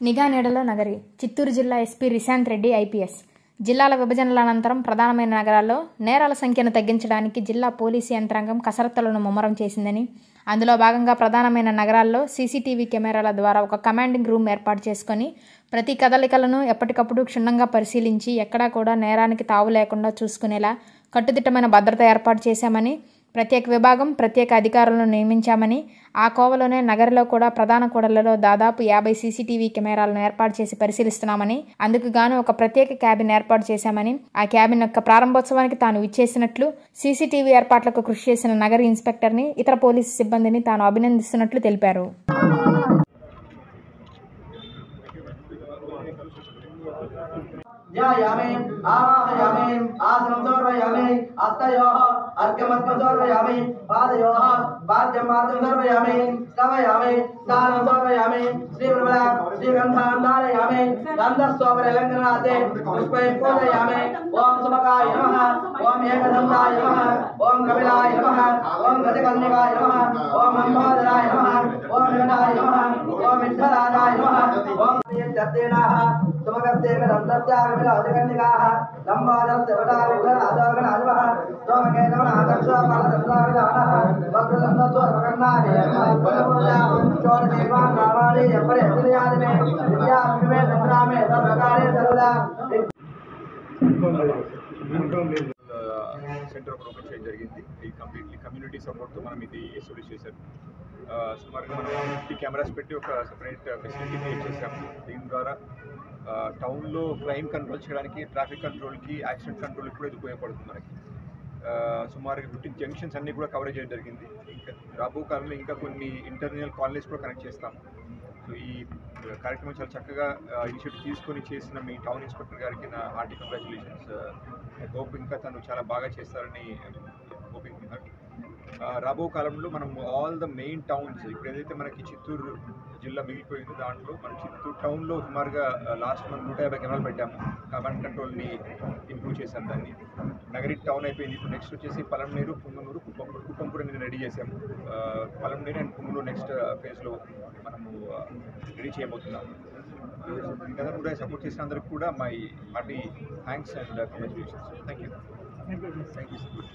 నిఘా నీడలో నగరి చిత్తూరు జిల్లా ఎస్పీ రిశాంత్ రెడ్డి ఐపీఎస్ జిల్లాల విభజనల అనంతరం ప్రధానమైన నగరాల్లో నేరాల సంఖ్యను తగ్గించడానికి జిల్లా పోలీసు యంత్రాంగం కసరత్తులను ముమ్మరం చేసిందని అందులో భాగంగా ప్రధానమైన నగరాల్లో సీసీటీవీ కెమెరాల ద్వారా ఒక కమాండింగ్ రూమ్ ఏర్పాటు చేసుకొని ప్రతి కదలికలను ఎప్పటికప్పుడు క్షుణ్ణంగా పరిశీలించి ఎక్కడా కూడా నేరానికి తావు లేకుండా చూసుకునేలా కట్టుదిట్టమైన భద్రత ఏర్పాటు చేశామని ప్రత్యేక విభాగం ప్రత్యేక అధికారులను నియమించామని ఆ కోవలోనే నగరిలో కూడా ప్రధాన కూడళ్లలో దాదాపు యాభై సీసీటీవీ కెమెరాలను ఏర్పాటు చేసి పరిశీలిస్తున్నామని అందుకు గాను ఒక ప్రత్యేక క్యాబిన్ ఏర్పాటు చేశామని ఆ క్యాబిన్ యొక్క ప్రారంభోత్సవానికి తాను విచ్చేసినట్లు సీసీటీవీ ఏర్పాట్లకు కృషి చేసిన నగర ఇన్స్పెక్టర్ని ఇతర పోలీసు సిబ్బందిని తాను అభినందిస్తున్నట్లు తెలిపారు ध्यायामि आवाहयामि आसनं समर्पयामि हस्तयोः अर्घ्यमस्तं समर्पयामि पादयोः पाद्यं पाद्यं समर्पयामि श्रवयामि स्नानं समर्पयामि श्रीप्रभा श्रीगन्धान् धारयामि गन्धस्वपरिलङ्घनाते पुष्पै पूजयामि ॐ सुमकाय नमः ॐ एकदन्ताय नमः ॐ कपिलाय नमः ॐ गजकन्यकाय नमः ॐ लम्बोदराय नमः ॐ गणाय नमः ॐ विठ्ठलाय नमः ॐ यत्तेनाः सुमगस्तेन दन्तस्यामिल अजगन्निकाः लम्बादस्य वटाविघ्नराजगणाधिपः सोमकेतवः आदर्शपालचन्द्राविधानः वक्रदन्तस्वरमकर्णाय चोरदेवान् रामाणि यपरे हृदयादिमे विद्याभिमे संग्रामे सर्वकारे सर्वदा సెంటర్ ఒకటి ఓపెన్ చేయడం జరిగింది ఈ కంప్లీట్లీ కమ్యూనిటీ సపోర్ట్తో మనం ఇది ఎస్టాబ్లిష్ చేశారు ఆ, సుమారుగా మనం ఫిఫ్టీ కెమెరాస్ పెట్టి ఒక సపరేట్ ఫెసిలిటీ క్రియేట్ చేశాము దీని ద్వారా టౌన్లో క్రైమ్ కంట్రోల్ చేయడానికి ట్రాఫిక్ కంట్రోల్కి యాక్సిడెంట్ కంట్రోల్కి కూడా ఇది ఉపయోగపడుతుంది మనకి ఆ, సుమారుగా ఫిఫ్టీన్ జంక్షన్స్ అన్నీ కూడా కవరేజ్ చేయడం జరిగింది ఇంకా రాబో కాలంలో ఇంకా కొన్ని ఇంటర్నల్ కాలనీస్ కూడా కనెక్ట్ చేస్తాము సో ఈ కార్యక్రమం చాలా చక్కగా ఇనిషియేటివ్ తీసుకొని చేసిన మీ టౌన్ ఇన్స్పెక్టర్ గారికి నా హార్టీ కంగ్రాచులేషన్స్ హోప్ ఇంకా తను చాలా బాగా చేస్తారని హోపింగ్ రాబో కాలంలో మనం ఆల్ ద మెయిన్ టౌన్స్ ఇప్పుడు ఏదైతే మనకి చిత్తూరు జిల్లా మిగిలిపోయిందో దాంట్లో మనం చిత్తూరు టౌన్లో సుమారుగా లాస్ట్ మంత్ నూట యాభై కెమెరాలు పెట్టాము కమాండ్ కంట్రోల్ని ఇంప్రూవ్ చేశాం దాన్ని నగరి టౌన్ అయిపోయింది ఇప్పుడు నెక్స్ట్ వచ్చేసి పలంనేరు పుంగనూరు కుప్పంపూరు కుప్పంపూరు నేను రెడీ చేశాము ఆ, పలంనేరు అండ్ పుంగనూరు నెక్స్ట్ ఫేజ్లో మనము రెడీ చేయబోతున్నాము కదా కూడా సపోర్ట్ చేసిన అందరికి కూడా my hearty thanks and congratulations thank you thank you